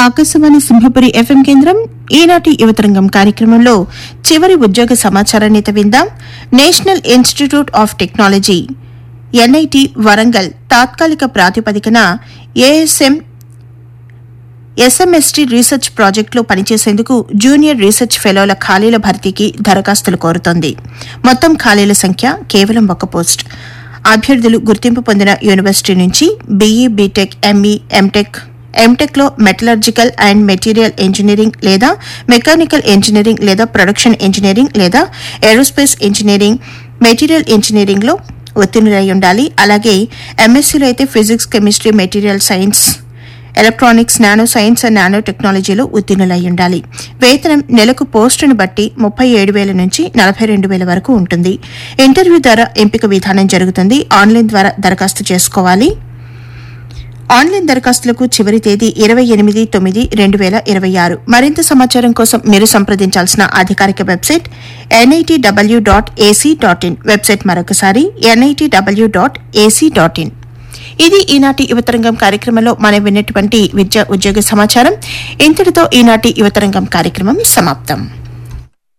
Akashvani Simhapuri FM కేంద్రం ఈనాటి యువతరంగం కార్యక్రమంలో చివరి ఉద్యోగ సమాచారాన్ని విందాం national institute of technology NIT Warangal తాత్కాలిక ప్రాతిపదికన ఏఎస్ఎం ఎస్ఎంఎస్టీ రీసెర్చ్ ప్రాజెక్టులో పనిచేసేందుకు జూనియర్ రీసెర్చ్ ఫెలోల ఖాళీల భర్తీకి దరఖాస్తులు కోరుతోంది మొత్తం ఖాళీల సంఖ్య కేవలం ఒక పోస్ట్ అభ్యర్థులు గుర్తింపు పొందిన యూనివర్సిటీ నుంచి బీఈ బీటెక్ ఎంఈ ఎంటెక్ ఎంటెక్లో మెటలర్జికల్ అండ్ మెటీరియల్ ఇంజనీరింగ్ లేదా మెకానికల్ ఇంజనీరింగ్ లేదా ప్రొడక్షన్ ఇంజనీరింగ్ లేదా ఏరోస్పేస్ ఇంజనీరింగ్ మెటీరియల్ ఇంజనీరింగ్లో ఉత్తీర్ణులై ఉండాలి అలాగే ఎంఎస్సీలో అయితే physics chemistry material science electronics nano science and nano టెక్నాలజీలో ఉత్తీర్ణులై ఉండాలి వేతనం నెలకు పోస్టును బట్టి ముప్పై ఏడు వేల నుంచి నలభై రెండు వేల వరకు ఉంటుంది ఇంటర్వ్యూ ద్వారా ఎంపిక విధానం జరుగుతుంది ఆన్లైన్ ద్వారా దరఖాస్తు చేసుకోవాలి ఆన్లైన్ దరఖాస్తులకు చివరి తేదీ ఇరవై ఎనిమిది తొమ్మిది రెండు వేల ఇరవై ఆరు మరింత సమాచారం కోసం మీరు సంప్రదించాల్సిన అధికారిక website NIT W dot AC dot in website మరొకసారి NIT W dot AC dot in ఇది ఈనాటి యువతరంగం కార్యక్రమంలో మనం విన్నటువంటి విద్యా ఉద్యోగ సమాచారం ఇంతటితో ఈనాటి యువతరంగం కార్యక్రమం సమాప్తం